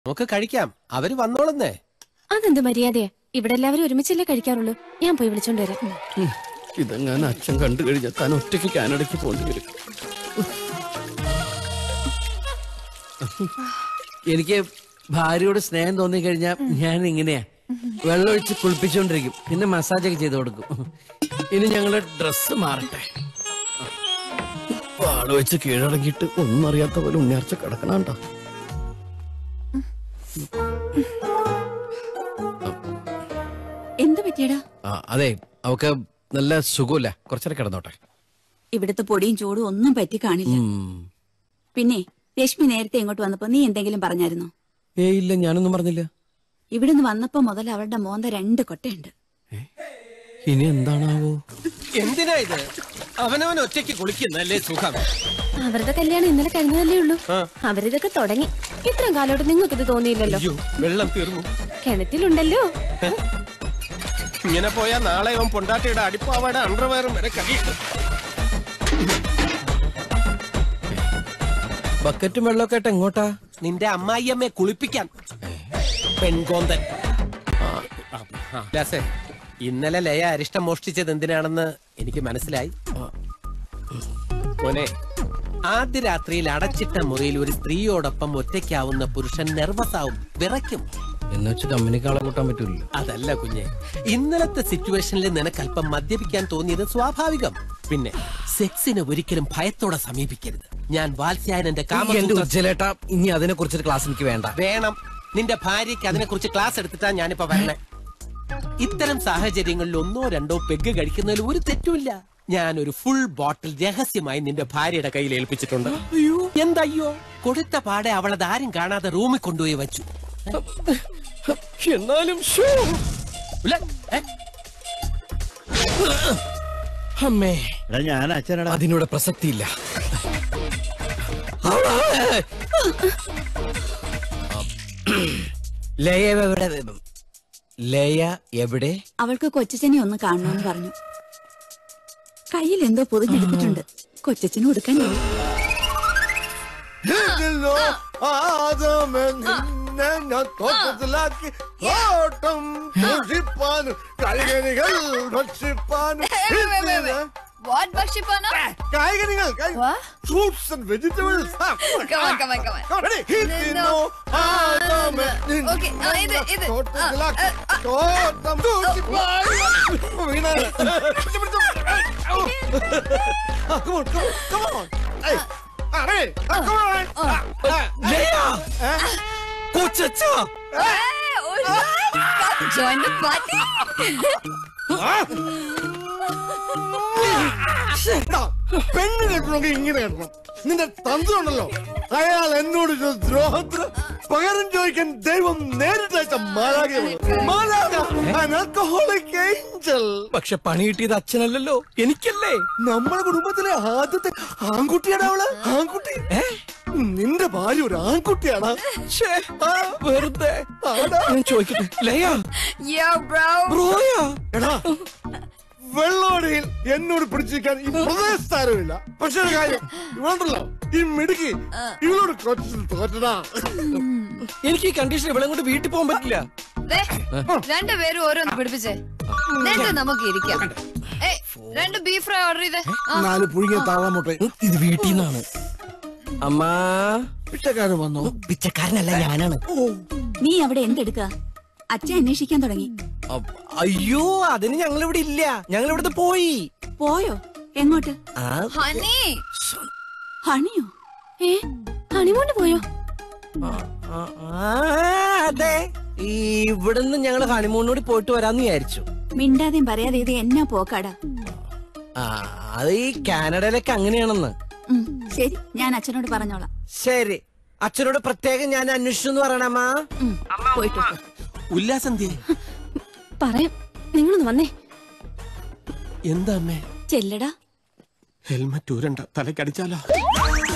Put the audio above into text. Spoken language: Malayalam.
നമുക്ക് കഴിക്കാം അവര് വന്നോളുന്നേ അതെന്ത് മര്യാദയാ ഇവിടെ എല്ലാവരും ഒരുമിച്ചല്ലേ കഴിക്കാറുള്ളൂ ഞാൻ പോയി വിളിച്ചോണ്ട് വരാം ഇതെങ്ങനെ അച്ഛൻ കണ്ടു കഴിഞ്ഞാൽ താൻ ഒറ്റയ്ക്ക് കാനഡയ്ക്ക് പോകേണ്ടി വരും എനിക്ക് ഭാര്യയോട് സ്നേഹം തോന്നിക്കഴിഞ്ഞാൽ ഞാൻ ഇങ്ങനെയാ വെള്ളമൊഴിച്ച് കുളിപ്പിച്ചുകൊണ്ടിരിക്കും പിന്നെ മസാജ് ഒക്കെ ചെയ്ത് കൊടുക്കും ഇനി ഞങ്ങളുടെ ഡ്രസ്സ് മാറട്ടെ വാള് വെച്ച് കീഴടങ്ങിയിട്ട് ഒന്നും അറിയാത്ത പോലെ ഉണ്ണിയാർച്ച കിടക്കണോ എന്ത് പറ്റിയടാ അതെ അവക്ക് നല്ല സുഖമില്ല കുറച്ചേരം കിടന്നോട്ടെ ഇവിടുത്തെ പൊടിയും ചൂടും ഒന്നും പറ്റി കാണില്ല ഉം. പിന്നെ രശ്മി നേരത്തെ ഇങ്ങോട്ട് വന്നപ്പോ നീ എന്തെങ്കിലും പറഞ്ഞായിരുന്നോ ഏയ് ഇല്ല ഞാനൊന്നും പറഞ്ഞില്ല ഇവിടുന്ന് വന്നപ്പോ മുതൽ അവളുടെ മോന്ത രണ്ട് കൊട്ടയുണ്ട് ഇനി എന്താണാവോ എന്തിനാ ഇത് അവനവൻ ഒറ്റയ്ക്ക് കുളിക്കുന്നല്ലേ സുഖം അവരുടെ കല്യാണം ഇന്നലെ കഴിഞ്ഞതല്ലേ ഉള്ളൂ ആ. അവരിതൊക്കെ തുടങ്ങി ഇത്രയും കാലോട്ട് നിങ്ങൾക്ക് ഇത് തോന്നിയില്ലല്ലോ അയ്യോ വെള്ളം തീർന്നു കിണറ്റിലുണ്ടല്ലോ ഇങ്ങനെ പോയാ നാളെ അവൻ പൊണ്ടാട്ടിയുടെ അടിപ്പാവയുടെ അണ്ടർവയറും വരെ കഴിയും ബക്കറ്റും വെള്ളമൊക്കെ ആയിട്ട് എങ്ങോട്ടാ നിന്റെ അമ്മായിയമ്മയെ കുളിപ്പിക്കാൻ പെൺകോന്തൻ ലാസേ, ഇന്നലെ ലയ അരിഷ്ടം മോഷ്ടിച്ചത് എന്തിനാണെന്ന് എനിക്ക് മനസ്സിലായി മോനെ ആദ്യ രാത്രിയിൽ അടച്ചിട്ട മുറിയിൽ ഒരു സ്ത്രീയോടൊപ്പം ഒറ്റയ്ക്കാവുന്ന പുരുഷൻ നെർവസ് ആവും വിറയ്ക്കും എന്ന് വെച്ച് കമ്പനിക്ക് ആളെ കൂട്ടാൻ പറ്റൂല അതല്ല കുഞ്ഞെ ഇന്നലത്തെ സിറ്റുവേഷനിൽ നിനക്ക് അല്പം മദ്യപിക്കാൻ തോന്നിയത് സ്വാഭാവികം പിന്നെ സെക്സിനെ ഒരിക്കലും ഭയത്തോടെ സമീപിക്കരുത് ഞാൻ വാത്സ്യായനന്റെ എന്റെ കാമസൂത്ര ഉജ്ജലേട്ടാ ഇനി അതിനെ കുറിച്ചൊരു ക്ലാസ് എനിക്ക് വേണ്ട വേണം നിന്റെ ഭാര്യയ്ക്ക് അതിനെക്കുറിച്ച് ക്ലാസ് എടുത്തിട്ടാ ഞാനിപ്പോ വരണേ ഇത്തരം സാഹചര്യങ്ങളിൽ ഒന്നോ രണ്ടോ പെഗ് കഴിക്കുന്നതിൽ ഒരു തെറ്റുമില്ല ഞാൻ ഒരു ഫുൾ ബോട്ടിൽ രഹസ്യമായി നിന്റെ ഭാര്യയുടെ കയ്യിൽ ഏൽപ്പിച്ചിട്ടുണ്ട് അയ്യോ എന്തയ്യോ കൊടുത്ത പാടെ അവളത് ആരും കാണാതെ റൂമിൽ കൊണ്ടുപോയി വെച്ചു എന്നാലും ശ്ശോ. ഉല്ല, ഏ? അമ്മേ എടാ ഞാൻ അച്ഛനടാ അതിനോട് പ്രസക്തിയില്ല ലയ എവിടെ ലയ എവിടെ അവൾക്ക് കൊച്ചച്ചനെ ഒന്ന് കാണണമെന്ന് പറഞ്ഞു കയ്യിൽ എന്തോ പൊതിഞ്ഞെടുത്തിട്ടുണ്ട് കൊച്ചച്ചന് കൊടുക്കാനാവും ഇതിലോ ആദമൻ നിന്നെ ഞാൻ തോട്ടത്തിലാക്കി ഓട്ടം സൂക്ഷിപ്പാനും കായികനികൾ ഭക്ഷിപ്പാനും ഇതിന് വാട്ട് ഭക്ഷിപ്പാനോ കായികനികൾ What? Fruits and vegetables Come on, come on, come on. ഇതിനോ ആദമൻ Okay, ആ, ഇത്, ഇത്. തോട്ടത്തിലാക്കി ആ, ആ, തോട്ടം സൂക്ഷിപ്പാനും വീണാണ് Come on, come on, come on. Hey, ah, hey, ah, come on. Ah, ah, Laya eh? കൊച്ചച്ച Hey, oh, come join the party. എടാ, പെണ്ണ് കെട്ടണമെങ്കിൽ ഇങ്ങനെ കെട്ടണം നിന്റെ തന്ത്രമുണ്ടല്ലോ അയാൾ എന്നോട് ചെയ്ത ദ്രോഹത്തിന് പകരം ചോദിക്കാൻ ദൈവം നേരിട്ടയച്ച മാലാകോളിക് ഏഞ്ചൽ പക്ഷെ പണി കിട്ടിയത് അച്ഛനല്ലല്ലോ എനിക്കല്ലേ നമ്മുടെ കുടുംബത്തിലെ ആദ്യത്തെ ആൺകുട്ടിയാണ് അവള് ആൺകുട്ടി നിന്റെ ഭാര്യ ഒരു ആൺകുട്ടിയാണ് ശ്ശേ, ആ, വെറുതെ ഞാൻ ചോദിക്കട്ടെ ലയ Yo, bro. ബ്രോയാ എടാ വെള്ളോടിയിൽ എന്നോട് പിടിച്ചിരിക്കാൻ ഈ പ്രദേശത്താരമില്ല പക്ഷെ ഒരു കാര്യം ഇവളുണ്ടല്ലോ ഈ മിടുക്കി ഇവളോട് കൊച്ചു തോറ്റടാ എനിക്ക് ഈ കണ്ടീഷൻ ഇവിടെ കൊണ്ട് വീട്ടിൽ പോകാൻ പറ്റില്ല ദേ, രണ്ടുപേരും ഓരോന്ന് പിടിപ്പിച്ചേ എന്നിട്ട് നമുക്ക് ഇരിക്കാം ഏയ് രണ്ട് ബീഫ് ഫ്രൈ ഓർഡർ ചെയ്തേ ആ, നാല് പുഴുങ്ങിയ താളമുട്ടെ ഇത് വീട്ടിൽ നിന്നാണ് അമ്മാ പിച്ചക്കാരൻ വന്നോ പിച്ചക്കാരനല്ല ഞാനാണ് നീ അവിടെ എന്തെടുക്ക അച്ഛൻ അന്വേഷിക്കാൻ തുടങ്ങി അ- അയ്യോ അതിന് ഞങ്ങൾ ഇവിടെ ഇല്ല ഞങ്ങൾ ഇവിടുത്തെ പോയി പോയോ എങ്ങോട്ട് ആ, ഹണി ഹണിയോ ഏ ഹണിമൂണ് പോയോ ആ, ആ, അതെ ഈ ഇവിടുന്ന് ഞങ്ങൾ ഹണിമൂണിനോട് പോയിട്ട് വരാന്ന് വിചാരിച്ചു മിണ്ടാതെയും പറയാതെ ഇത് എന്നാ പോക്കാടാ ആ അത് ഈ കാനഡയിലൊക്കെ അങ്ങനെയാണെന്ന് ഉം, ശരി ഞാൻ അച്ഛനോട് പറഞ്ഞോളാം ശരി അച്ഛനോട് പ്രത്യേകം ഞാൻ അന്വേഷിച്ചു എന്ന് പറയണമ്മാ ഉം, പോയിട്ട് വാ. ഉല്ലാസം തീരെ പറയാം നിങ്ങളൊന്ന് വന്നേ എന്താ അമ്മേ ചെല്ലടാ ഹെൽമറ്റ് ഊരണ്ട തലക്കടിച്ചാലോ